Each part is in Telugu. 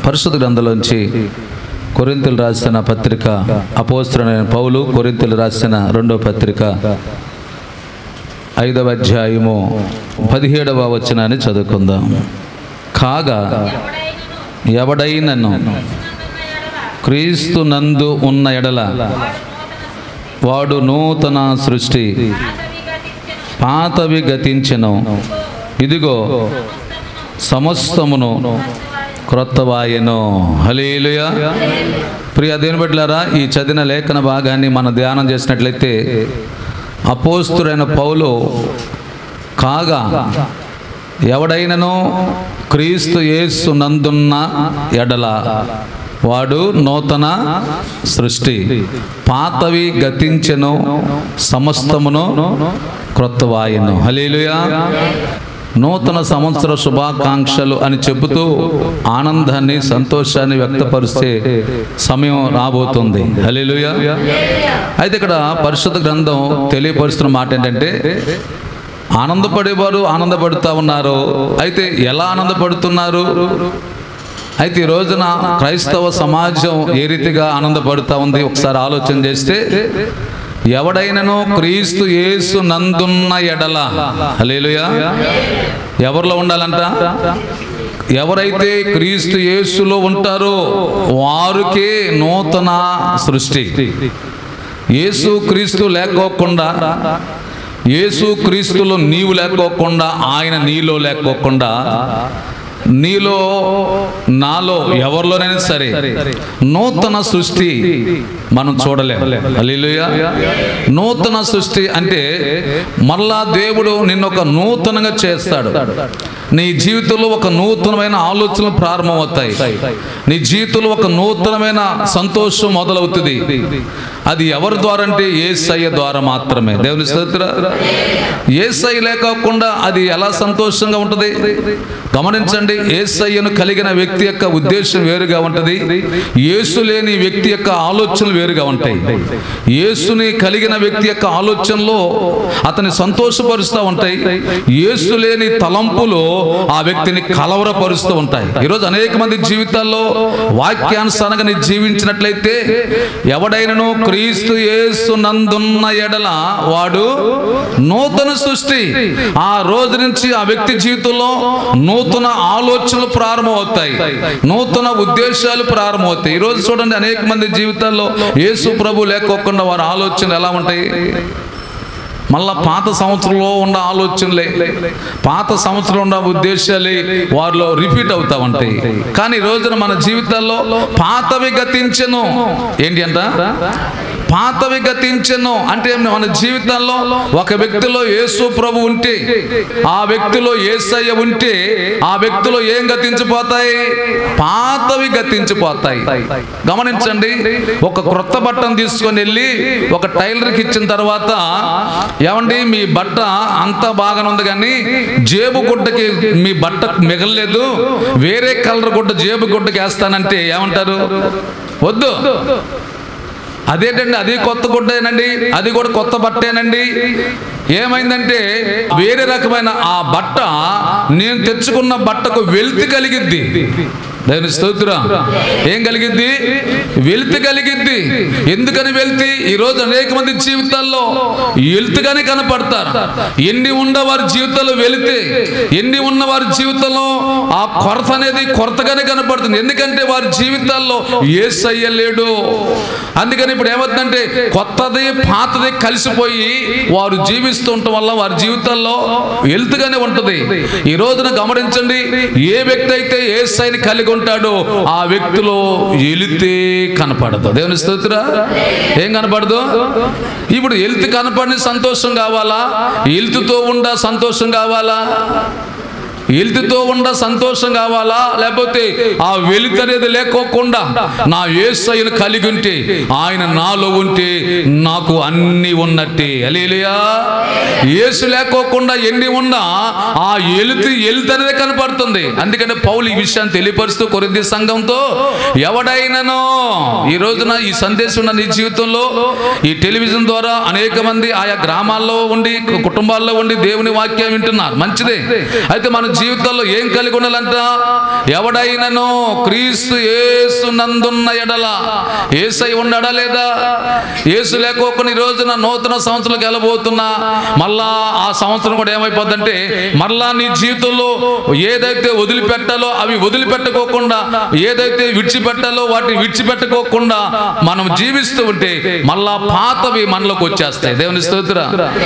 పరిశుద్ధ గ్రంథంలోంచి కొరింతలు రాసిన పత్రిక అపోస్తులైన పౌలు కొరింతలు రాసిన రెండో పత్రిక ఐదవ అధ్యాయము పదిహేడవ వచనాన్ని చదువుకుందాం కాగా ఎవడైనను క్రీస్తు నందు ఉన్న ఎడల వాడు నూతన సృష్టి పాతవి గతించెను ఇదిగో సమస్తమును క్రొత్తవాయను హలేలుయ ప్రియ దేని బిడ్డలారా ఈ చదివిన లేఖన భాగాన్ని మనం ధ్యానం చేసినట్లయితే అపోస్తుడైన పౌలు కాగా ఎవడైనను క్రీస్తు యేసు నందున్న ఎడల వాడు నూతన సృష్టి పాతవి గతించెను సమస్తమును క్రొత్తవాయను హలేలుయా నూతన సంవత్సర శుభాకాంక్షలు అని చెబుతూ ఆనందాన్ని సంతోషాన్ని వ్యక్తపరిస్తే సమయం రాబోతుంది హలేలుయా అయితే ఇక్కడ పరిశుద్ధ గ్రంథం తెలియపరుస్తున్న మాట ఏంటంటే ఆనందపడేవారు ఆనందపడుతూ ఉన్నారు అయితే ఎలా ఆనందపడుతున్నారు అయితే ఈ రోజున క్రైస్తవ సమాజం ఏ రీతిగా ఆనందపడుతూ ఉంది ఒకసారి ఆలోచన చేస్తే ఎవడైనను క్రీస్తు యేసు నందున్న ఎడల హలేలుయా ఎవరిలో ఉండాలంట ఎవరైతే క్రీస్తు యేసులో ఉంటారో వారికే నూతన సృష్టి యేసు క్రీస్తు లేకోకుండా యేసు క్రీస్తులో నీవు లేకోకుండా ఆయన నీలో లేకోకుండా నీలో నాలో ఎవరిలోనైనా సరే నూతన సృష్టి మనం చూడలేం హల్లెలూయా నూతన సృష్టి అంటే మళ్ళా దేవుడు నిన్ను ఒక నూతనంగా చేస్తాడు నీ జీవితంలో ఒక నూతనమైన ఆలోచనలు ప్రారంభమవుతాయి నీ జీవితంలో ఒక నూతనమైన సంతోషం మొదలవుతుంది అది ఎవరి ద్వారా అంటే ఏసయ్య ద్వారా మాత్రమే దేవుని స్తోత్ర ఏసయ్య లేకోకుండా అది ఎలా సంతోషంగా ఉంటుంది గమనించండి ఏసయ్యను కలిగిన వ్యక్తి యొక్క ఉద్దేశం వేరుగా ఉంటుంది యేసు లేని వ్యక్తి యొక్క ఆలోచనలు వేరుగా ఉంటాయి యేసుని కలిగిన వ్యక్తి యొక్క ఆలోచనలో అతని సంతోషపరుస్తూ ఉంటాయి యేసు లేని తలంపులు ఆ వ్యక్తిని కలవరపరుస్తూ ఉంటాయి ఈరోజు అనేక మంది జీవితాల్లో వాక్యానుసారంగా నీ జీవించినట్లయితే ఎవడైనను క్రీస్తు యేసు నందున్న ఎడల వాడు నూతన సృష్టి ఆ రోజు నుంచి ఆ వ్యక్తి జీవితంలో నూతన ఆలోచనలు ప్రారంభమవుతాయి నూతన ఉద్దేశాలు ప్రారంభమవుతాయి ఈ రోజు చూడండి అనేక మంది జీవితాల్లో యేసు ప్రభు లేకోకుండా వారి ఆలోచనలు ఎలా ఉంటాయి మళ్ళా పాత సంవత్సరంలో ఉన్న ఆలోచనలే పాత సంవత్సరంలో ఉన్న ఉద్దేశాలే వారిలో రిపీట్ అవుతా ఉంటాయి కానీ ఈ రోజున మన జీవితాల్లో పాతవి గతించను ఏంటి అంట పాతవి గతించను అంటే మన జీవితంలో ఒక వ్యక్తిలో యేసు ప్రభు ఉంటే ఆ వ్యక్తిలో ఏసయ్య ఉంటే ఆ వ్యక్తిలో ఏం గతించిపోతాయి పాతవి గతించిపోతాయి గమనించండి ఒక క్రొత్త బట్టను తీసుకొని వెళ్ళి ఒక టైలర్కి ఇచ్చిన తర్వాత ఏమండి మీ బట్ట అంతా బాగానే ఉంది కానీ జేబు గుడ్డకి మీ బట్ట మిగలలేదు వేరే కలర్ గుడ్డ జేబు గుడ్డకి వేస్తానంటే ఏమంటారు వద్దు అదేంటండి అది కొత్త గుడ్డేనండి అది కూడా కొత్త బట్టేనండి ఏమైందంటే వేరే రకమైన ఆ బట్ట నేను తెచ్చుకున్న బట్టకు వెల్తి కలిగిద్ది దాని స్తోత్రం ఏం కలిగిద్ది వెల్తి కలిగిద్ది ఎందుకని వెళ్తి ఈ రోజు అనేక మంది జీవితాల్లో వెల్తిగానే కనపడతారు ఎన్ని ఉన్న వారి జీవితంలో వెళితే ఎన్ని ఉన్న వారి జీవితంలో ఆ కొరత అనేది కొరతగానే కనపడుతుంది ఎందుకంటే వారి జీవితాల్లో ఏ లేడు అందుకని ఇప్పుడు ఏమవుతుందంటే కొత్తది పాతది కలిసిపోయి వారు జీవిస్తుండటం వల్ల వారి జీవితాల్లో వెల్తుగానే ఉంటుంది ఈ రోజున గమనించండి ఏ వ్యక్తి అయితే ఏ సైని కలిగి ఉంటాడో ఆ వ్యక్తిలో ఎలితే కనపడదు దేవుని స్తోత్రా ఏం కనపడదు ఇప్పుడు ఎల్త్ కనపడిన సంతోషం కావాలా ఎల్తుతో ఉండ సంతోషం కావాలా వెలుతుతో ఉండ సంతోషం కావాలా లేకపోతే ఆ వెలుతు అనేది లేకోకుండా నా ఏసయ్యను కలిగి ఉంటే ఆయన నాలో ఉంటే నాకు అన్ని ఉన్నట్టే అలేలియా ఏసు లేకోకుండా ఎన్ని ఉన్నా ఆ ఎలుతు ఎలుతు అనేది కనపడుతుంది అందుకని పౌలు ఈ విషయాన్ని తెలియపరుస్తూ కొరింది సంఘంతో ఎవడైనానో ఈ రోజున ఈ సందేశం ఉన్న నీ జీవితంలో ఈ టెలివిజన్ ద్వారా అనేక మంది ఆయా గ్రామాల్లో ఉండి కుటుంబాల్లో ఉండి దేవుని వాక్యం వింటున్నారు మంచిదే అయితే మన జీవితంలో ఏం కలిగి ఉండాలంట ఎవడైనను క్రీస్తు యేసు నందున్న ఎడల ఏసై ఉన్నాడా లేదా యేసు లేకోకుండా ఈ రోజున నూతన సంవత్సరంలోకి వెళ్ళబోతున్నా మళ్ళా ఆ సంవత్సరం కూడా ఏమైపోద్దంటే మళ్ళా నీ జీవితంలో ఏదైతే వదిలిపెట్టాలో అవి వదిలిపెట్టుకోకుండా ఏదైతే విడిచిపెట్టాలో వాటిని విడిచిపెట్టుకోకుండా మనం జీవిస్తూ ఉంటే మళ్ళా పాతవి మనలోకి వచ్చేస్తాయి దేవుని స్తోత్ర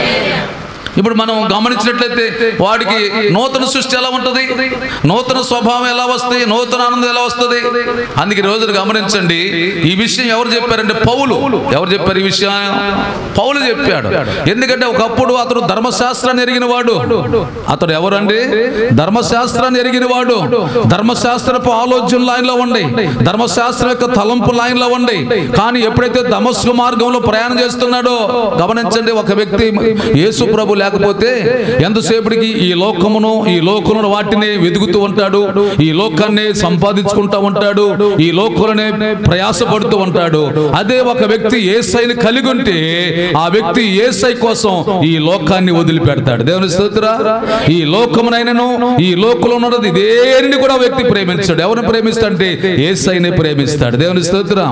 ఇప్పుడు మనం గమనించినట్లయితే వాడికి నూతన సృష్టి ఎలా ఉంటుంది నూతన స్వభావం ఎలా వస్తాయి నూతన ఆనందం ఎలా వస్తుంది అందుకే ఈ రోజున గమనించండి ఈ విషయం ఎవరు చెప్పారంటే పౌలు ఎవరు చెప్పారు ఈ విషయం పౌలు చెప్పాడు ఎందుకంటే ఒకప్పుడు అతడు ధర్మశాస్త్రాన్ని ఎరిగిన వాడు అతడు ఎవరండి ధర్మశాస్త్రాన్ని ఎరిగిన వాడు ధర్మశాస్త్రపు ఆలోచనలు ఆయనలో ఉండి ధర్మశాస్త్రం యొక్క తలంపు లైన్లో ఉండి కానీ ఎప్పుడైతే దమస్కు మార్గంలో ప్రయాణం చేస్తున్నాడో గమనించండి ఒక వ్యక్తి యేసు ప్రభు లేకపోతే ఎంతసేపటికి ఈ లోకమును ఈ లోకమును వాటిని వెతుకుతూ ఉంటాడు ఈ లోకాన్ని సంపాదించుకుంటూ ఉంటాడు ఈ లోకులనే ప్రయాసపడుతూ ఉంటాడు అదే ఒక వ్యక్తి ఏసైని కలిగి ఉంటే ఆ వ్యక్తి ఏసై కోసం ఈ లోకాన్ని వదిలిపెడతాడు దేవుని స్తోత్ర ఈ లోకమునైనను ఈ లోకంలో ఉన్నది దేనిని కూడా ఆ వ్యక్తి ప్రేమించాడు ఎవరిని ప్రేమిస్తాడంటే ఏసైని ప్రేమిస్తాడు దేవుని స్తోత్ర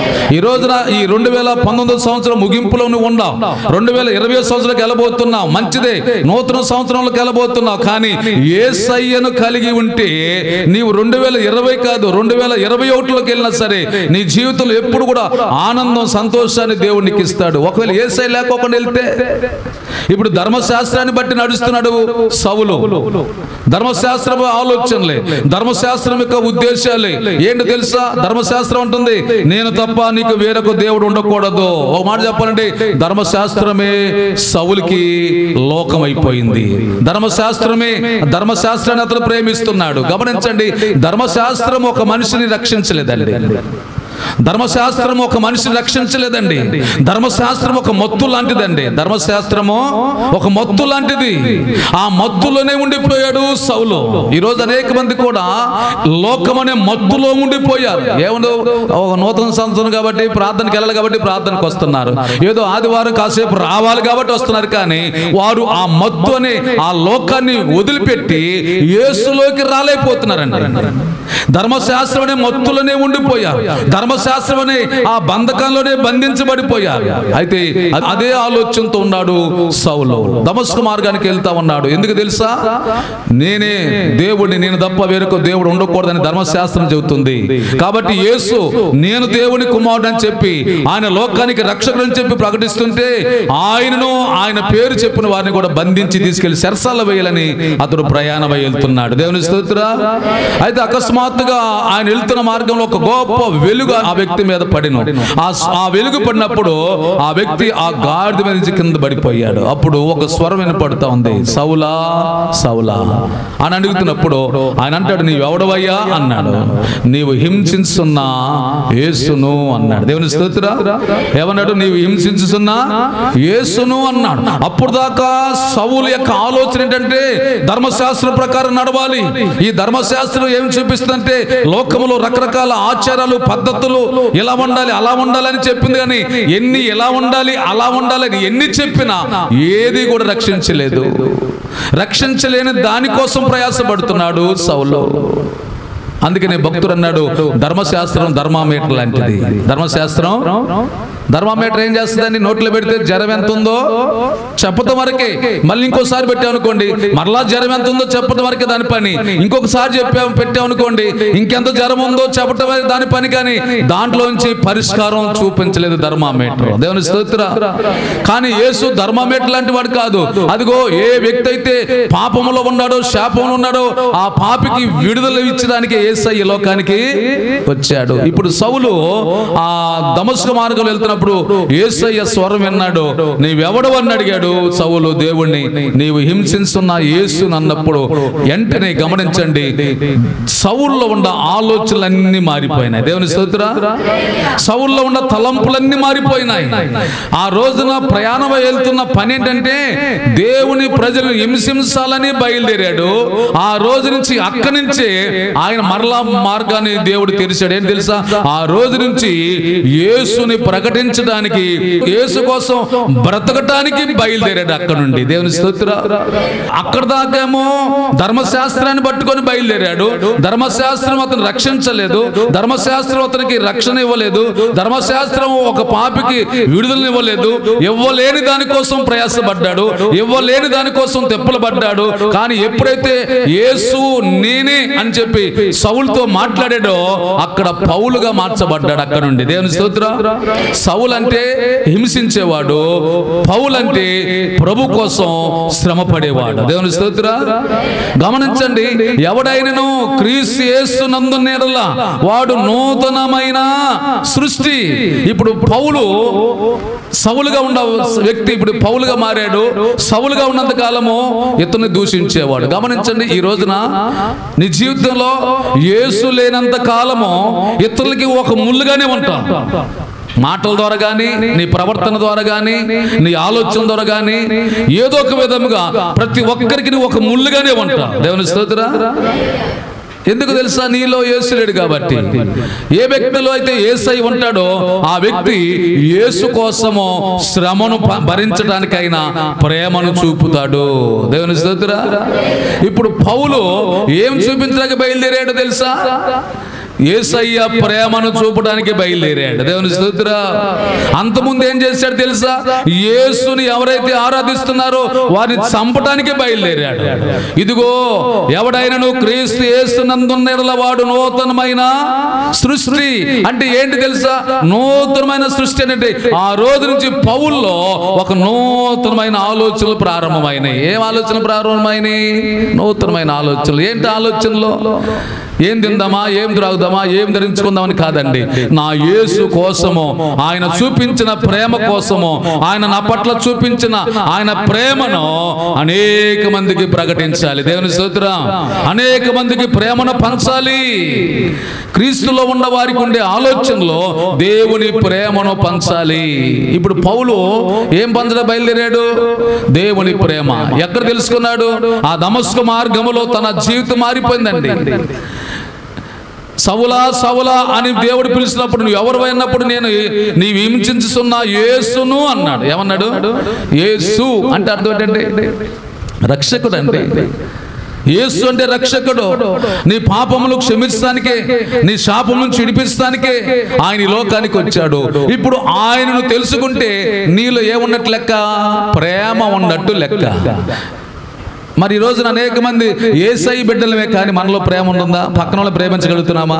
ఈ రోజున ఈ రెండు వేల పంతొమ్మిది సంవత్సరం ముగింపులో నువ్వు ఉన్నావు రెండు వేల ఇరవై సంవత్సరాలకు వెళ్ళబోతున్నావు మంచిదే నూతన సంవత్సరంలోకి వెళ్ళబోతున్నావు కానీ ఏసయ్యను కలిగి ఉంటే నీవు రెండు వేల ఇరవై కాదు రెండు వేల ఇరవై ఒకటిలోకి వెళ్ళినా సరే నీ జీవితంలో ఎప్పుడు కూడా ఆనందం సంతోషాన్ని దేవునికి ఇస్తాడు ఒకవేళ ఏసై లేకోకుండా వెళ్తే ఇప్పుడు ధర్మశాస్త్రాన్ని బట్టి నడుస్తున్నాడు సవులు ధర్మశాస్త్రం ఆలోచనలే ధర్మశాస్త్రం యొక్క ఉద్దేశాలే ఏంటి తెలుసా ధర్మశాస్త్రం ఉంటుంది నేను తప్ప నీకు వేరొక దేవుడు ఉండకూడదు ఒక మాట చెప్పాలంటే ధర్మశాస్త్రమే సవులకి లోకం అయిపోయింది ధర్మశాస్త్రమే ధర్మశాస్త్రాన్ని అతను ప్రేమిస్తున్నాడు గమనించండి ధర్మశాస్త్రం ఒక మనిషిని రక్షించలేదండి ధర్మశాస్త్రం ఒక మనిషిని రక్షించలేదండి ధర్మశాస్త్రం ఒక మత్తు లాంటిదండి ధర్మశాస్త్రము ఒక మత్తు లాంటిది ఆ మత్తులోనే ఉండిపోయాడు సౌలు ఈ రోజు అనేక మంది కూడా లోకం అనే మత్తులో ఉండిపోయారు ఏమన్నా ఒక నూతన సంవత్సరం కాబట్టి ప్రార్థనకి వెళ్ళాలి కాబట్టి ప్రార్థనకు వస్తున్నారు ఏదో ఆదివారం కాసేపు రావాలి కాబట్టి వస్తున్నారు కానీ వారు ఆ మత్తు అనే ఆ లోకాన్ని వదిలిపెట్టి యేసులోకి రాలేకపోతున్నారండి ధర్మశాస్త్రం అనే మత్తులోనే ఉండిపోయారు ధర్మశాస్త్రం అనే ఆ బంధకంలోనే బంధించబడిపోయారు అయితే అ- అదే ఆలోచనతో ఉన్నాడు సౌలు దమస్కు మార్గానికి వెళ్తా ఉన్నాడు ఎందుకు తెలుసా నేనే దేవుడిని నేను తప్ప వేరొక దేవుడు ఉండకూడదని ధర్మశాస్త్రం చెబుతుంది కాబట్టి యేసు నేను దేవుని కుమారుడు అని చెప్పి ఆయన లోకానికి రక్షకుడు అని చెప్పి ప్రకటిస్తుంటే ఆయనను ఆయన పేరు చెప్పిన వారిని కూడా బంధించి తీసుకెళ్లి సెరసాల వేయాలని అతడు ప్రయాణమై వెళ్తున్నాడు దేవుని స్తోత్ర అయితే అకస్మాత్తుగా ఆయన వెళ్తున్న మార్గంలో ఒక గొప్ప వెలుగు ఆ వ్యక్తి మీద పడిను ఆ ఆ వెలుగు పడినప్పుడు ఆ వ్యక్తి ఆ గాడిద మీద నుంచి కింద పడిపోయాడు అప్పుడు ఒక స్వరం వినపడుతా ఉంది సౌలా సౌలా అని అడుగుతున్నప్పుడు ఆయన అంటాడు నీవు ఎవడవయ్యా అన్నాడు నీవు హింసిస్తున్నా యేసును అన్నాడు దేవుని స్తోత్ర ఏమన్నాడు నీవు హింసించుతున్నా యేసును అన్నాడు అప్పుడు దాకా సౌలు యొక్క ఆలోచన ఏంటంటే ధర్మశాస్త్రం ప్రకారం నడవాలి ఈ ధర్మశాస్త్రం ఏం చూపిస్తుందంటే లోకములో రకరకాల ఆచారాలు పద్ధతులు ఇలా ఉండాలి అలా ఉండాలని చెప్పింది కానీ ఎన్ని ఎలా ఉండాలి అలా ఉండాలని ఎన్ని చెప్పినా ఏది కూడా రక్షించలేదు రక్షించలేని దానికోసం ప్రయాసపడుతున్నాడు సౌలు అందుకనే భక్తుడు అన్నాడు ధర్మశాస్త్రం ధర్మామీటర్ లాంటిది ధర్మశాస్త్రం ధర్మామీటర్ ఏం చేస్తుందండి నోట్లో పెడితే జ్వరం ఎంత ఉందో చెప్పటం వరకే మళ్ళీ ఇంకోసారి పెట్టాం అనుకోండి మరలా జ్వరం ఎంత ఉందో చెప్పటం వరకే దాని పని ఇంకొకసారి చెప్పాం పెట్టాం అనుకోండి ఇంకెంత జ్వరం ఉందో చెప్పటం వరకే దాని పని కానీ దాంట్లోంచి పరిష్కారం చూపించలేదు ధర్మామీటర్ దేవుని స్తోత్ర కానీ యేసు ధర్మామీటర్ లాంటి వాడు కాదు అదిగో ఏ వ్యక్తి అయితే పాపములో ఉన్నాడో శాపంలో ఉన్నాడో ఆ పాపికి విడుదల ఇచ్చడానికి ఏసై ఈ లోకానికి వచ్చాడు ఇప్పుడు సౌలు ఆ దమస్కు మార్గంలో వెళ్తున్నప్పుడు ఏసయ్య స్వరం విన్నాడు నీవెవడు అని అడిగాడు సౌలు దేవుణ్ణి నీవు హింసిస్తున్న యేసు అన్నప్పుడు వెంటనే గమనించండి సౌల్లో ఉన్న ఆలోచనలన్నీ మారిపోయినాయి దేవుని స్తోత్ర సౌల్లో ఉన్న తలంపులన్నీ మారిపోయినాయి ఆ రోజున ప్రయాణం వెళ్తున్న పని ఏంటంటే దేవుని ప్రజలను హింసించాలని బయలుదేరాడు ఆ రోజు నుంచి అక్కడి నుంచి ఆయన మరలా మార్గాన్ని దేవుడు తెరిచాడు ఏం తెలుసా ఆ రోజు నుంచి యేసుని ప్రకటించడానికి యేసు కోసం బ్రతకటానికి బయలుదేరాడు అక్కడ నుండి దేవుని స్తోత్ర అక్కడ దాకేమో ధర్మశాస్త్రాన్ని పట్టుకొని బయలుదేరాడు ధర్మశాస్త్రం అతను రక్షించలేదు ధర్మశాస్త్రం అతనికి రక్షణ ఇవ్వలేదు ధర్మశాస్త్రం ఒక పాపికి విడుదల ఇవ్వలేదు ఇవ్వలేని దానికోసం ప్రయాసపడ్డాడు ఇవ్వలేని దానికోసం తెప్పలు పడ్డాడు కానీ ఎప్పుడైతే యేసు నేనే అని చెప్పి సౌలుతో మాట్లాడాడో అక్కడ పౌలుగా మార్చబడ్డాడు అక్కడ నుండి దేవుని స్తోత్ర సౌలు అంటే హింసించేవాడు పౌలు అంటే ప్రభు కోసం శ్రమ పడేవాడు దేవుని స్తోత్ర గమనించండి ఎవడైనను క్రీస్తు యేసునందు నేరలా వాడు నూతనమైన సృష్టి ఇప్పుడు పౌలు సౌలుగా ఉన్న వ్యక్తి ఇప్పుడు పౌలుగా మారాడు సౌలుగా ఉన్నంత కాలము ఇతన్ని దూషించేవాడు గమనించండి ఈ రోజున నీ జీవితంలో యేసు లేనంత కాలము ఇతరులకి ఒక ముళ్ళుగానే ఉంటాం మాటల ద్వారా కానీ నీ ప్రవర్తన ద్వారా కానీ నీ ఆలోచన ద్వారా కానీ ఏదో ఒక విధముగా ప్రతి ఒక్కరికి నువ్వు ఒక ముళ్ళుగానే ఉంటావు దేవుని స్తోత్ర ఎందుకు తెలుసా నీలో యేసులేడు కాబట్టి ఏ వ్యక్తిలో అయితే ఏసై ఉంటాడో ఆ వ్యక్తి యేసు కోసము శ్రమను ప- భరించడానికైనా ప్రేమను చూపుతాడు దేవుని స్తోత్ర ఇప్పుడు పౌలు ఏం చూపించడానికి బయలుదేరాడు తెలుసా ఏసయ్య ప్రేమను చూపడానికి బయలుదేరాడు దేవుని స్తోత్ర అంతకుముందు ఏం చేశాడు తెలుసా యేసుని ఎవరైతే ఆరాధిస్తున్నారో వారిని చంపడానికి బయలుదేరాడు ఇదిగో ఎవడైనను క్రీస్తు యేసునందున్న వాడు నూతనమైన సృష్టి అంటే ఏంటి తెలుసా నూతనమైన సృష్టి అంటే ఆ రోజు నుంచి పౌల్లో ఒక నూతనమైన ఆలోచనలు ప్రారంభమైనాయి ఏం ఆలోచన ప్రారంభమైనాయి నూతనమైన ఆలోచనలు ఏంటి ఆలోచనలు ఏం తిందామా ఏం త్రాగుదామా ఏం ధరించుకుందామని కాదండి నా యేసు కోసము ఆయన చూపించిన ప్రేమ కోసము ఆయన నా పట్ల చూపించిన ఆయన ప్రేమను అనేక మందికి ప్రకటించాలి దేవుని స్తోత్రం అనేక మందికి ప్రేమను పంచాలి క్రీస్తులో ఉన్న వారికి ఉండే ఆలోచనలో దేవుని ప్రేమను పంచాలి ఇప్పుడు పౌలు ఏం పంచడం బయలుదేరాడు దేవుని ప్రేమ ఎక్కడ తెలుసుకున్నాడు ఆ దమస్కు మార్గములో తన జీవితం మారిపోయిందండి సవులా సవులా అని దేవుడు పిలిచినప్పుడు నువ్వు ఎవరు అయినప్పుడు నేను నీవు హింసించుతున్న యేసును అన్నాడు ఏమన్నాడు యేసు అంటే అర్థం ఏంటంటే రక్షకుడు అంటే యేసు అంటే రక్షకుడు నీ పాపములు క్షమించడానికే నీ శాపం నుంచి విడిపించడానికే ఆయన ఈ లోకానికి వచ్చాడు ఇప్పుడు ఆయనను తెలుసుకుంటే నీలో ఏమున్నట్టు లెక్క ప్రేమ ఉన్నట్టు లెక్క మరి ఈ రోజున అనేక మంది ఏసై బిడ్డలమే కానీ మనలో ప్రేమ ఉంటుందా పక్కన వాళ్ళు ప్రేమించగలుగుతున్నామా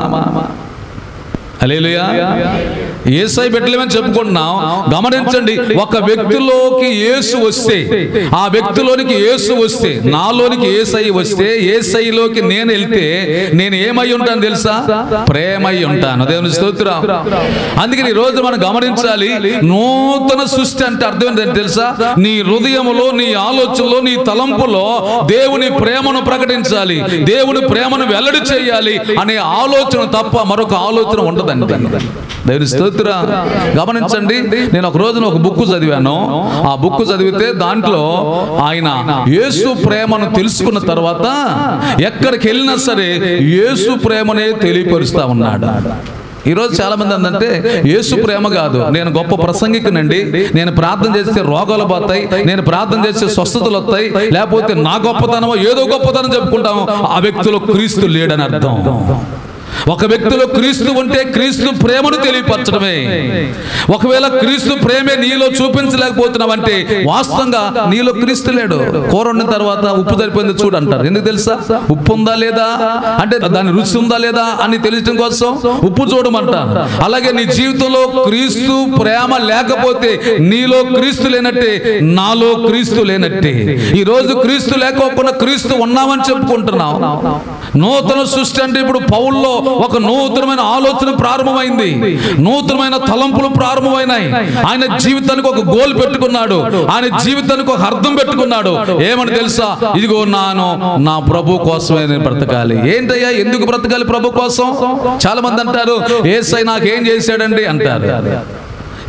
అలేలుయా ఏసై బిడ్డలమని చెప్పుకుంటున్నాం గమనించండి ఒక వ్యక్తిలోకి యేసు వస్తే ఆ వ్యక్తిలోనికి యేసు వస్తే నాలోనికి ఏసై వస్తే ఏసైలోకి నేను వెళ్తే నేను ఏమై ఉంటాను తెలుసా ప్రేమై ఉంటాను దేవుని స్తోత్రం అందుకని ఈ రోజు మనం గమనించాలి నూతన సృష్టి అంటే అర్థం ఏంటంటే తెలుసా నీ హృదయములో నీ ఆలోచనలో నీ తలంపులో దేవుని ప్రేమను ప్రకటించాలి దేవుని ప్రేమను వెల్లడి చేయాలి అనే ఆలోచన తప్ప మరొక ఆలోచన ఉండదండి దేవుని స్తోత్ర గమనించండి నేను ఒక రోజున ఒక బుక్ చదివాను ఆ బుక్ చదివితే దాంట్లో ఆయన యేసు ప్రేమను తెలుసుకున్న తర్వాత ఎక్కడికి వెళ్ళినా సరే యేసు ప్రేమనే తెలియపరుస్తా ఉన్నాడు ఈరోజు చాలా మంది ఏంటంటే యేసు ప్రేమ కాదు నేను గొప్ప ప్రసంగికునండి నేను ప్రార్థన చేస్తే రోగాలు పోతాయి నేను ప్రార్థన చేస్తే స్వస్థతలు వస్తాయి లేకపోతే నా గొప్పతనమో ఏదో గొప్పతనం చెప్పుకుంటాము ఆ వ్యక్తిలో క్రీస్తు లేడని అర్థం ఒక వ్యక్తిలో క్రీస్తు ఉంటే క్రీస్తు ప్రేమను తెలియపరచడమే ఒకవేళ క్రీస్తు ప్రేమే నీలో చూపించలేకపోతున్నావంటే వాస్తవంగా నీలో క్రీస్తు లేడు కూర వండిన తర్వాత ఉప్పు సరిపోయింది చూడు అంటారు ఎందుకు తెలుసా ఉప్పు ఉందా లేదా అంటే దాని రుచి ఉందా లేదా అని తెలియటం కోసం ఉప్పు చూడమంటారు అలాగే నీ జీవితంలో క్రీస్తు ప్రేమ లేకపోతే నీలో క్రీస్తు లేనట్టే నాలో క్రీస్తు లేనట్టే ఈ రోజు క్రీస్తు లేకోకుండా క్రీస్తు ఉన్నామని చెప్పుకుంటున్నాం నూతన సృష్టి అంటే ఇప్పుడు పౌల్లో ఒక నూతనమైన ఆలోచన ప్రారంభమైంది నూతనమైన తలంపులు ప్రారంభమైనాయి ఆయన జీవితానికి ఒక గోల్ పెట్టుకున్నాడు ఆయన జీవితానికి ఒక అర్థం పెట్టుకున్నాడు ఏమని తెలుసా ఇదిగో నాను నా ప్రభు కోసమే నేను బ్రతకాలి ఏంటయ్యా ఎందుకు బ్రతకాలి ప్రభు కోసం చాలా మంది అంటారు ఏసై నాకేం చేశాడండి అంటారు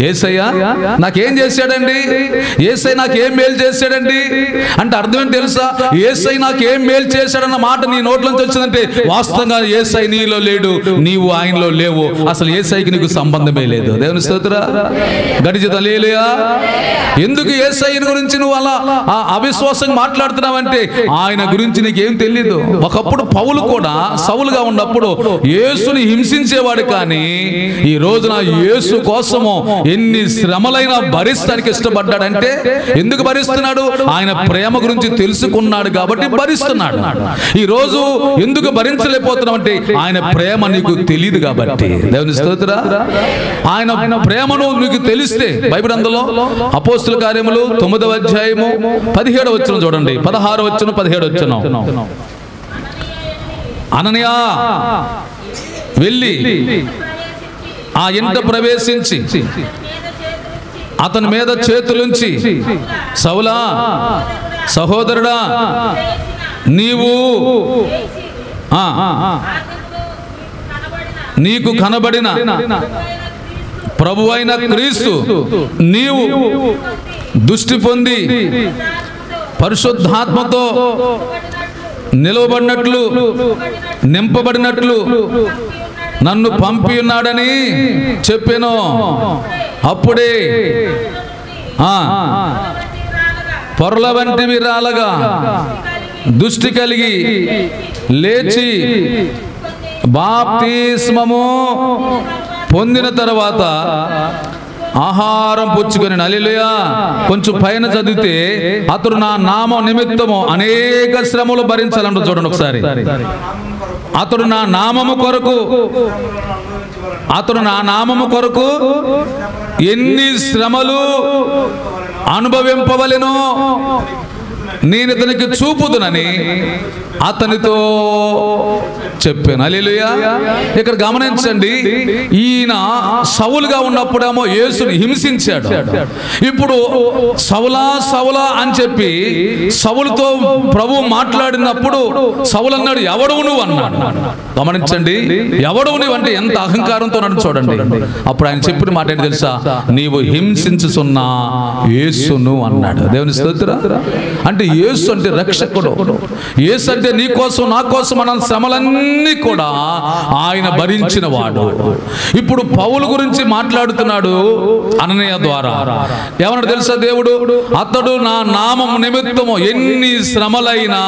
ఏసయ్య నాకేం చేశాడండి ఏసై నాకేం మేలు చేశాడండి అంటే అర్థం ఏంటి తెలుసా ఏసై నాకేం మేలు చేశాడన్న మాట నీ నోట్లోంచి వచ్చిందంటే వాస్తవంగా ఏసై నీలో లేడు నీవు ఆయనలో లేవు అసలు ఏసైకి నీకు సంబంధమే లేదు దేవుని స్తోత్ర గడిచిత లేలేయా ఎందుకు ఏసైని గురించి నువ్వు అలా ఆ అవిశ్వాసంగా మాట్లాడుతున్నావంటే ఆయన గురించి నీకేం తెలియదు ఒకప్పుడు పౌలు కూడా సౌలుగా ఉన్నప్పుడు యేసుని హింసించేవాడు కానీ ఈ రోజున యేసు కోసము ఎన్ని శ్రమలైనా భరిస్తానికి ఇష్టపడ్డాడంటే ఎందుకు భరిస్తున్నాడు ఆయన ప్రేమ గురించి తెలుసుకున్నాడు కాబట్టి భరిస్తున్నాడు ఈ రోజు ఎందుకు భరించలేకపోతున్నావు అంటే ఆయన ప్రేమ నీకు తెలియదు కాబట్టి దేవుని స్తోత్ర ఆయన ప్రేమను నీకు తెలిస్తే బైబిల్ అందులో అపోస్తుల కార్యములు తొమ్మిదవ అధ్యాయము పదిహేడు వచ్చిన చూడండి పదహారు వచ్చును పదిహేడు వచ్చును అననయా వెళ్ళి ఆ ఇంట ప్రవేశించి అతని మీద చేతులుంచి సౌలా సహోదరుడా నీవు ఆ, నీకు కనబడిన ప్రభువైన క్రీస్తు నీవు దృష్టి పొంది పరిశుద్ధాత్మతో నిలవబడినట్లు నింపబడినట్లు నన్ను పంపి ఉన్నాడని చెప్పాను అప్పుడే ఆ పొరల వంటివి రాలగా దృష్టి కలిగి లేచి బాప్తిస్మము పొందిన తర్వాత ఆహారం పుచ్చుకొని నలిలుయా కొంచెం పైన చదివితే అతడు నా నామం నిమిత్తము అనేక శ్రమలు భరించాలంట చూడండి ఒకసారి అతడు నా నామము కొరకు అతడు నా నామము కొరకు ఎన్ని శ్రమలు అనుభవింపవలెనో నేను ఇతనికి చూపుదునని అతనితో చెప్పాను అలీలుయా ఇక్కడ గమనించండి ఈయన సవులుగా ఉన్నప్పుడేమో యేసుని హింసించాడు ఇప్పుడు సవులా సవులా అని చెప్పి సవులతో ప్రభు మాట్లాడినప్పుడు సవులు అన్నాడు ఎవడవు నువ్వు అన్నాడు గమనించండి ఎవడవు నువ్వు అంటే ఎంత అహంకారంతో నన్ను చూడండి అప్పుడు ఆయన చెప్పిన మాట ఏంటి తెలుసా నీవు హింసించుతున్న యేసును అన్నాడు దేవుని స్తోత్ర అంటే యేసు అంటే రక్షకుడు యేసు అంటే నీ కోసం నా కోసం మన శ్రమలన్నీ కూడా ఆయన భరించిన వాడు ఇప్పుడు పౌలు గురించి మాట్లాడుతున్నాడు అననయ ద్వారా ఏమన్నాడు తెలుసా దేవుడు అతడు నా నామం నిమిత్తము ఎన్ని శ్రమలైనా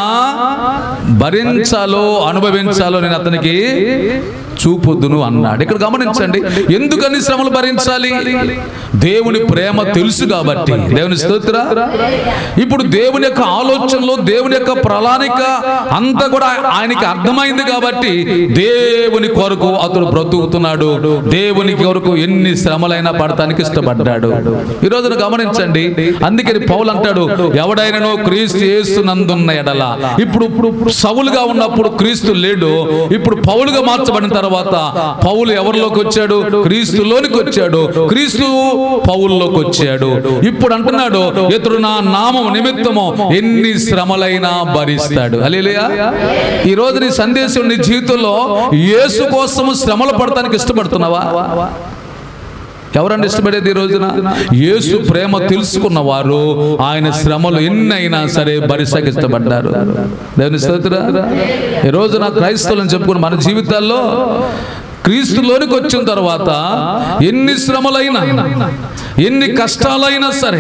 భరించాలో అనుభవించాలో నేను అతనికి చూపుదును అన్నాడు ఇక్కడ గమనించండి ఎందుకని శ్రమలు భరించాలి దేవుని ప్రేమ తెలుసు కాబట్టి దేవుని స్తోత్ర ఇప్పుడు దేవుని యొక్క ఆలోచనలో దేవుని యొక్క ప్రణాళిక అంతా కూడా ఆయనకి అర్థమైంది కాబట్టి దేవుని కొరకు అతడు బ్రతుకుతున్నాడు దేవుని కొరకు ఎన్ని శ్రమలైనా పడటానికి ఇష్టపడ్డాడు ఈ రోజున గమనించండి అందుకని పౌలు అంటాడు ఎవడైనానో క్రీస్తు యేసునందున్న ఎడల ఇప్పుడు ఇప్పుడు సవులుగా ఉన్నప్పుడు క్రీస్తు లేడు ఇప్పుడు పౌలుగా మార్చబడిన తర్వాత పౌలు ఎవరిలోకి వచ్చాడు క్రీస్తులోనికి వచ్చాడు క్రీస్తు పౌల్లోకి వచ్చాడు ఇప్పుడు అంటున్నాడు ఇతడు నా నామం నిమిత్తము ఎన్ని శ్రమలైనా భరిస్తాడు అలేలియా ఈ రోజు నీ సందేశం నీ జీవితంలో యేసు కోసము శ్రమలు పడటానికి ఇష్టపడుతున్నావా ఎవరండి ఇష్టపడేది ఈ రోజున యేసు ప్రేమ తెలుసుకున్న వారు ఆయన శ్రమలు ఎన్నైనా సరే భరిసకి ఇష్టపడ్డారు దేవుని స్తోత్ర ఈ రోజున క్రైస్తవులను చెప్పుకున్న మన జీవితాల్లో క్రీస్తులోనికి వచ్చిన తర్వాత ఎన్ని శ్రమలైనా ఎన్ని కష్టాలైనా సరే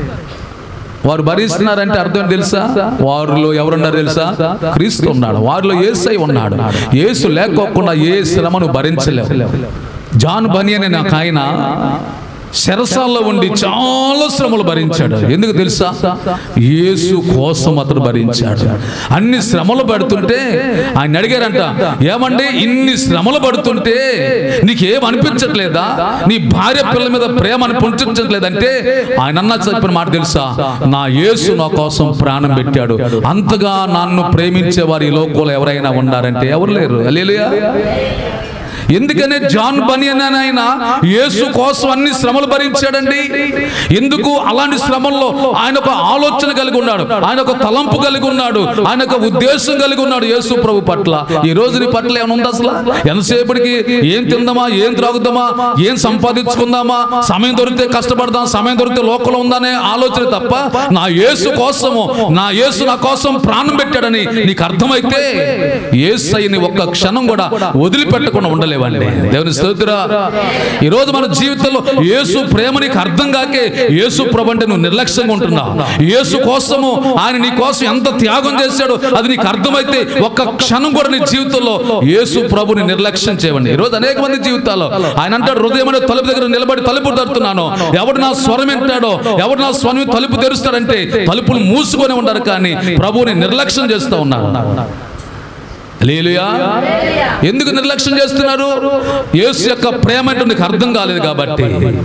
వారు భరిస్తున్నారంటే అర్థం ఏంటి తెలుసా వారిలో ఎవరున్నారు తెలుసా క్రీస్తు ఉన్నాడు వారిలో ఏసై ఉన్నాడు యేసు లేకోకుండా ఏ శ్రమను భరించలేవు జాన్ బని అనే నాకు ఆయన శరసాల్లో ఉండి చాలా శ్రమలు భరించాడు ఎందుకు తెలుసా యేసు కోసం అతడు భరించాడు అన్ని శ్రమలు పడుతుంటే ఆయన అడిగారంట ఏమండి ఇన్ని శ్రమలు పడుతుంటే నీకేం అనిపించట్లేదా నీ భార్య పిల్లల మీద ప్రేమ అనిపించట్లేదంటే ఆయన అన్న చెప్పిన మాట తెలుసా నా యేసు నా కోసం ప్రాణం పెట్టాడు అంతగా నన్ను ప్రేమించే వారు ఈ లోకంలో ఎవరైనా ఉన్నారంటే ఎవరు లేరు అలేలుయా ఎందుకనే జాన్ బనియన్ అని ఆయన యేసు కోసం అన్ని శ్రమలు భరించాడండి ఎందుకు అలాంటి శ్రమల్లో ఆయన ఒక ఆలోచన కలిగి ఉన్నాడు ఆయన ఒక తలంపు కలిగి ఉన్నాడు ఆయన ఒక ఉద్దేశం కలిగి ఉన్నాడు యేసు ప్రభు పట్ల ఈ రోజు నీ పట్ల ఏమైనా ఉందా అసలు ఎంతసేపటికి ఏం తిందామా ఏం త్రాగుదామా ఏం సంపాదించుకుందామా సమయం దొరికితే కష్టపడదాం సమయం దొరికితే లోకంలో ఉందనే ఆలోచన తప్ప నా యేసు కోసము నా యేసు నా కోసం ప్రాణం పెట్టాడని నీకు అర్థమైతే యేసయ్యని ఒక్క క్షణం కూడా వదిలిపెట్టకుండా ఉండలేవండి దేవుని స్తోత్ర ఈ రోజు మన జీవితంలో యేసు ప్రేమ నీకు అర్థం కాకే యేసు ప్రభు అంటే నువ్వు నిర్లక్ష్యంగా ఉంటున్నావు యేసు కోసము ఆయన నీ కోసం ఎంత త్యాగం చేశాడో అది నీకు అర్థమైతే ఒక్క క్షణం కూడా నీ జీవితంలో యేసు ప్రభుని నిర్లక్ష్యం చేయవండి ఈ రోజు అనేక మంది జీవితాల్లో ఆయన అంటాడు హృదయం అనే తలుపు దగ్గర నిలబడి తలుపు తడుతున్నాను ఎవడు నా స్వరం వింటాడో ఎవడు నా స్వరం తలుపు తెరుస్తాడంటే తలుపులు మూసుకొని ఉండరు కానీ ప్రభువుని నిర్లక్ష్యం చేస్తూ ఉన్నారు హల్లెలూయా ఎందుకు నిర్లక్ష్యం చేస్తున్నారు యేసు యొక్క ప్రేమ అంటే నీకు అర్థం కాలేదు కాబట్టి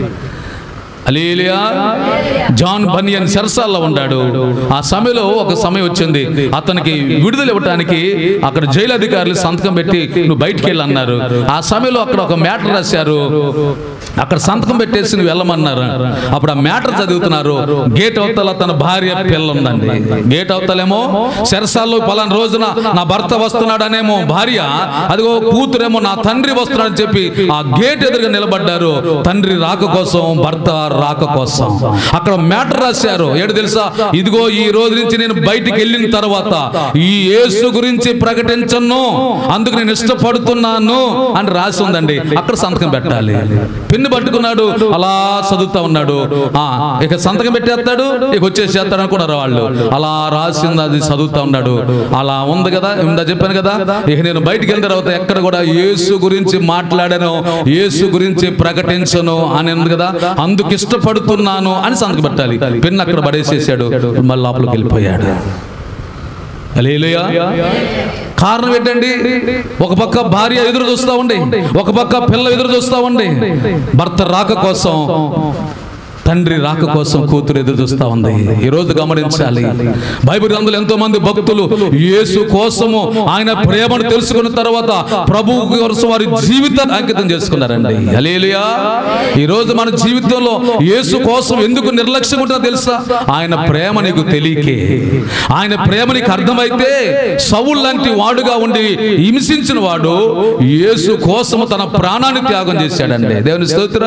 అలీలియా జాన్ బనియన్ సెరసాల్లో ఉన్నాడు ఆ సమయంలో ఒక సమయం వచ్చింది అతనికి విడుదల ఇవ్వటానికి అక్కడ జైలు అధికారులు సంతకం పెట్టి నువ్వు బయటికి వెళ్ళి అన్నారు ఆ సమయంలో అక్కడ ఒక మ్యాటర్ రాశారు అక్కడ సంతకం పెట్టేసి నువ్వు వెళ్ళమన్నారు అప్పుడు ఆ మ్యాటర్ చదువుతున్నారు గేట్ అవతల తన భార్య పిల్ల ఉందండి గేట్ అవతలేమో సెరసాల్లో పలానా రోజున నా భర్త వస్తున్నాడనేమో భార్య అదిగో కూతురేమో నా తండ్రి వస్తున్నాడని చెప్పి ఆ గేట్ ఎదురుగా నిలబడ్డారు తండ్రి రాక కోసం భర్త రాక కోసం అక్కడ మ్యాటర్ రాశారు ఏడు తెలుసా ఇదిగో ఈ రోజు నుంచి నేను బయటికి వెళ్ళిన తర్వాత ఈ యేసు గురించి ప్రకటించను అందుకు నేను ఇష్టపడుతున్నాను అని రాసి ఉందండి అక్కడ సంతకం పెట్టాలి పిన్ను పట్టుకున్నాడు అలా చదువుతా ఉన్నాడు ఆ ఇక సంతకం పెట్టేస్తాడు ఇక వచ్చేసేస్తాడు అనుకున్నారు వాళ్ళు అలా రాసింది అది చదువుతా ఉన్నాడు అలా ఉంది కదా ఇందా చెప్పాను కదా ఇక నేను బయటికి వెళ్ళిన తర్వాత ఎక్కడ కూడా యేసు గురించి మాట్లాడాను యేసు గురించి ప్రకటించను అని ఉంది కదా అందుకు ఇష్టపడుతున్నాను అని సంతకం పెట్టాలి పెన్ను అక్కడ పడేసేసాడు మళ్ళీ లోపలికి వెళ్ళిపోయాడు హల్లెలూయా కారణం ఏంటండి ఒక పక్క భార్య ఎదురు చూస్తా ఉండి ఒక పక్క పిల్ల ఎదురు చూస్తా ఉండి భర్త రాక కోసం తండ్రి రాక కోసం కూతురు ఎదురు చూస్తా ఉంది ఈ రోజు గమనించాలి బైబిల్ గ్రంథంలో ఎంతో మంది భక్తులు యేసు కోసము ఆయన ప్రేమను తెలుసుకున్న తర్వాత ప్రభు కోసం వారి జీవితాన్ని అంకితం చేసుకున్నారండి హల్లెలూయా ఈ రోజు మన జీవితంలో యేసు కోసం ఎందుకు నిర్లక్ష్యం ఉంటుందో తెలుసా ఆయన ప్రేమ నీకు తెలియకే ఆయన ప్రేమ నీకు అర్థమైతే సౌల్ లాంటి వాడుగా ఉండి హింసించిన వాడు యేసు కోసము తన ప్రాణాన్ని త్యాగం చేశాడండి దేవుని స్తోత్ర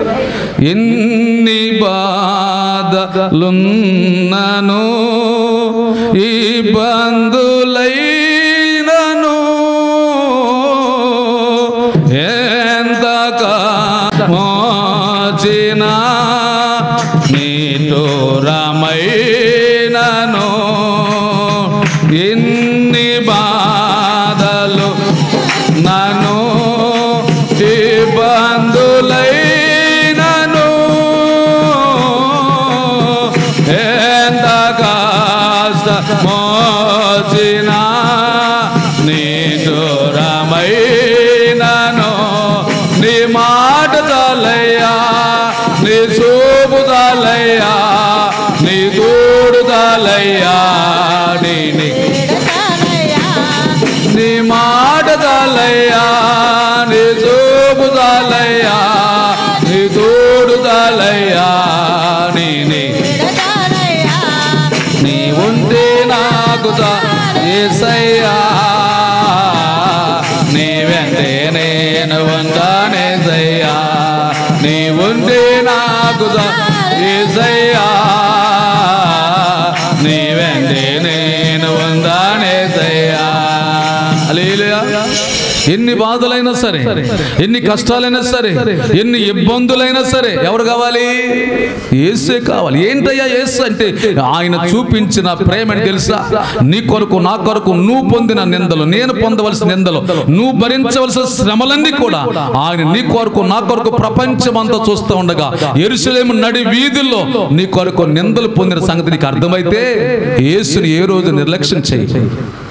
ఎన్ని బాధలున్నను ఈ బంధులైనను ఎంత మోచిన నీటూరమైనను ఎన్ని బాధలు నను ఇబ్బందులైనను ఎంత కాస్త మోచిన నీటు రమైనను నీ మాట తలయ్యా నీ చూపు తలయ్యా నీ తోడు తలయ్యా నీ నీ- నీ మాట తలయ్యా నీ చూపు తలయ్యా నీ తోడు తలయ్యా నీ నీ నీ ఉంటే నాకు ఏసయ్యా నీ వెంటే నేను ఉందానే సయ్యా నీ ఉంటే నాకు ఏసయ్యా నీ వెంటే నేను ఉందానే సయ్యా హల్లెలూయా ఎన్ని బాధలైనా సరే ఎన్ని కష్టాలైనా సరే ఎన్ని ఇబ్బందులైనా సరే ఎవరు కావాలి ఏసే కావాలి ఏంటయ్యా ఏసు అంటే ఆయన చూపించిన ప్రేమ అని తెలుసా నీ కొరకు నా కొరకు నువ్వు పొందిన నిందలు నేను పొందవలసిన నిందలు నువ్వు భరించవలసిన శ్రమలన్నీ కూడా ఆయన నీ కొరకు నా కొరకు ప్రపంచమంతా చూస్తూ ఉండగా ఎరుసలేము నడి వీధుల్లో నీ కొరకు నిందలు పొందిన సంగతి నీకు అర్థమైతే యేసుని ఏ రోజు నిర్లక్ష్యం చేయి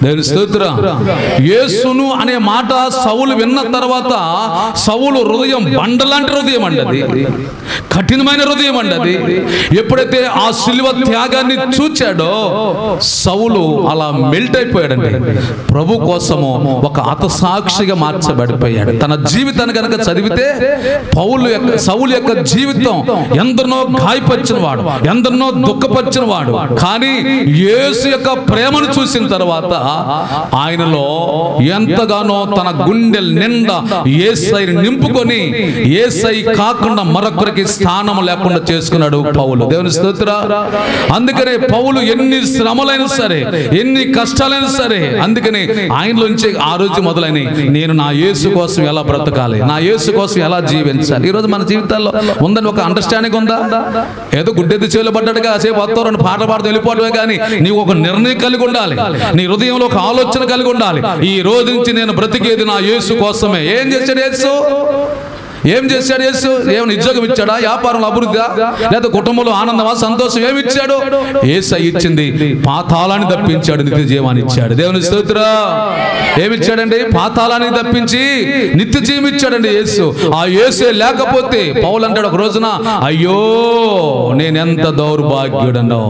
దేవుని స్తోత్రం యేసును అనే మాట సౌలు విన్న తర్వాత సౌలు హృదయం బండలాంటి హృదయం అండి అది కఠినమైన హృదయం అండి అది ఎప్పుడైతే ఆ శిలువ త్యాగాన్ని చూచాడో సౌలు అలా మెల్ట్ అయిపోయాడండి ప్రభు కోసము ఒక హతసాక్షిగా మార్చబడిపోయాడు తన జీవితాన్ని కనుక చదివితే పౌలు యొక్క సౌలు యొక్క జీవితం ఎందరినో గాయపరిచిన వాడు ఎందరినో దుఃఖపరిచిన వాడు కానీ యేసు యొక్క ప్రేమను చూసిన తర్వాత ఆయనలో ఎంతగానో తన గుండె నిండా ఏసై నింపుకొని ఏసై కాకుండా మరొకరికి స్థానం లేకుండా చేసుకున్నాడు పౌలు దేవుని స్తోత్ర అందుకనే పౌలు ఎన్ని శ్రమలైనా సరే ఎన్ని కష్టాలైనా సరే అందుకని ఆయనలోంచి ఆ రోజు మొదలైన నేను నా యేసు కోసం ఎలా బ్రతకాలి నా యేసు కోసం ఎలా జీవించాలి ఈ రోజు మన జీవితాల్లో ఉందని ఒక అండర్స్టాండింగ్ ఉందా ఏదో గుడ్డెద్దు చేలు పడ్డట్టుగా సేపు వస్తావు రెండు పాటలు పాడుతూ వెళ్ళిపోవడమే కానీ నీవు ఒక నిర్ణయం కలిగి ఉండాలి నీ హృదయంలో ఒక ఆలోచన కలిగి ఉండాలి ఈ రోజు నుంచి నేను బ్రతికేది నా యేసు కోసమే ఏం చేశాడు యేసు ఏం చేశాడు యేసు ఏమైనా ఉద్యోగం ఇచ్చాడా వ్యాపారంలో అభివృద్ధి లేదా కుటుంబంలో ఆనందమా సంతోషం ఏమి ఇచ్చాడు ఏసై ఇచ్చింది పాతాళాన్ని తప్పించాడు నిత్య జీవాన్ని ఇచ్చాడు దేవుని స్తోత్ర ఏమి ఇచ్చాడండి పాతాళాన్ని తప్పించి నిత్య జీవం ఇచ్చాడండి యేసు ఆ యేసే లేకపోతే పౌలు అంటాడు ఒక రోజున అయ్యో నేనెంత దౌర్భాగ్యుడనో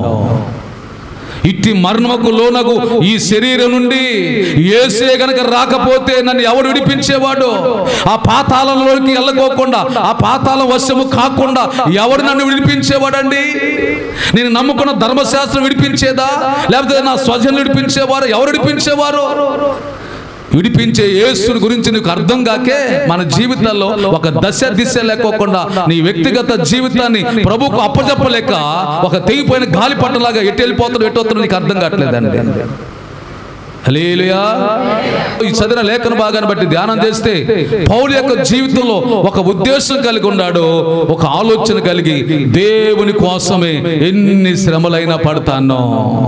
ఇట్టి మరణముకు లోనగు ఈ శరీరం నుండి ఏసే గనక రాకపోతే నన్ను ఎవడు విడిపించేవాడు ఆ పాతాళంలోకి వెళ్ళకోకుండా ఆ పాతాళం వశము కాకుండా ఎవడు నన్ను విడిపించేవాడండి నేను నమ్ముకున్న ధర్మశాస్త్రం విడిపించేదా లేకపోతే నా స్వజన్ విడిపించేవారు ఎవరు విడిపించేవారు విడిపించే యేసుని గురించి నీకు అర్థం కాకే మన జీవితాల్లో ఒక దశ దిశ లేకోకుండా నీ వ్యక్తిగత జీవితాన్ని ప్రభుకు అప్పచెప్పలేక ఒక తెగిపోయిన గాలి పట్టలాగా ఎటు వెళ్ళిపోతాడు ఎటు వస్తాడో నీకు అర్థం కావట్లేదండి హల్లెలూయా. ఈ చదివిన లేఖన భాగాన్ని బట్టి ధ్యానం చేస్తే పౌలు యొక్క జీవితంలో ఒక ఉద్దేశం కలిగి ఉన్నాడు ఒక ఆలోచన కలిగి దేవుని కోసమే ఎన్ని శ్రమలైనా పడతానో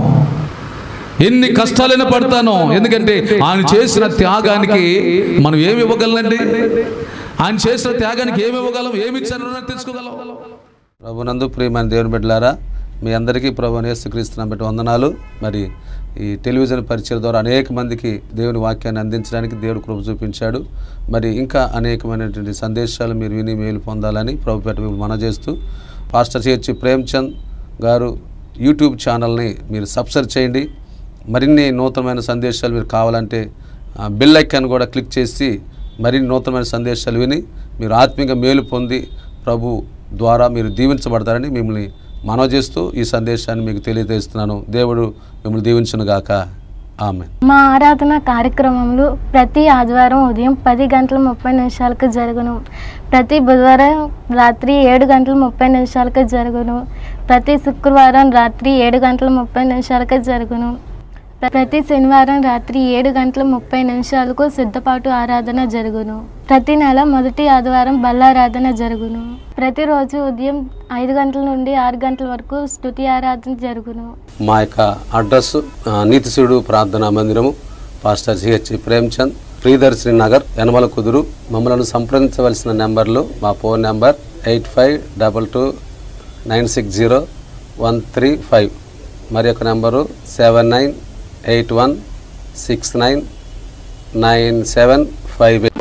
ఎన్ని కష్టాలైనా పడతాను ఎందుకంటే ఆయన చేసిన త్యాగానికి మనం ఏమి ఇవ్వగలండి ఆయన చేసిన త్యాగానికి ఏమి ఇవ్వగలం ఏమి ఇచ్చారో తెలుసుకోగలం ప్రభునందు ప్రియమైన దేవుని బిడ్డలారా మీ అందరికీ ప్రభు యేసుక్రీస్తున్న బట్టి వందనాలు మరి ఈ టెలివిజన్ పరిచయం ద్వారా అనేక మందికి దేవుని వాక్యాన్ని అందించడానికి దేవుడు కృప చూపించాడు మరి ఇంకా అనేకమైనటువంటి సందేశాలు మీరు విని మేలు పొందాలని ప్రభు పేట మిమ్మల్ని మనజేస్తూ పాస్టర్ చేర్చి ప్రేమ్చంద్ గారు యూట్యూబ్ ఛానల్ని మీరు సబ్స్క్రైబ్ చేయండి మరిన్ని నూతనమైన సందేశాలు మీరు కావాలంటే ఆ, బెల్ ఐకాన్ కూడా క్లిక్ చేసి మరిన్ని నూతనమైన సందేశాలు విని మీరు ఆత్మీయంగా మేలు పొంది ప్రభు ద్వారా మీరు దీవించబడతారని మిమ్మల్ని మనవ చేస్తూ ఈ సందేశాన్ని మీకు తెలియజేస్తున్నాను దేవుడు మిమ్మల్ని దీవించును గాక ఆమె మా ఆరాధన కార్యక్రమంలో ప్రతి ఆదివారం ఉదయం పది గంటల ముప్పై నిమిషాలకు జరుగును ప్రతి బుధవారం రాత్రి ఏడు గంటల ముప్పై నిమిషాలకు జరుగును ప్రతి శుక్రవారం రాత్రి ఏడు గంటల ముప్పై నిమిషాలకు జరుగును ప్రతి శనివారం రాత్రి ఏడు గంటల ముప్పై నిమిషాలకు సిద్ధపాటు ఆరాధన జరుగును ప్రతి నెల మొదటి ఆదివారం బల్లారాధన జరుగును ప్రతిరోజు ఉదయం ఐదు గంటల నుండి ఆరు గంటల వరకు స్తుతి ఆరాధన జరుగును మా యొక్క అడ్రస్ ఆ, నీతిశుడు ప్రార్థనా మందిరము pastor CH Premchand Priyadarshini Nagar Yanamalakuduru మమ్మల్ని సంప్రదించవలసిన నెంబర్లు మా phone number eight five double two nine six zero one three five మరి యొక్క number seven nine eight one six nine nine seven five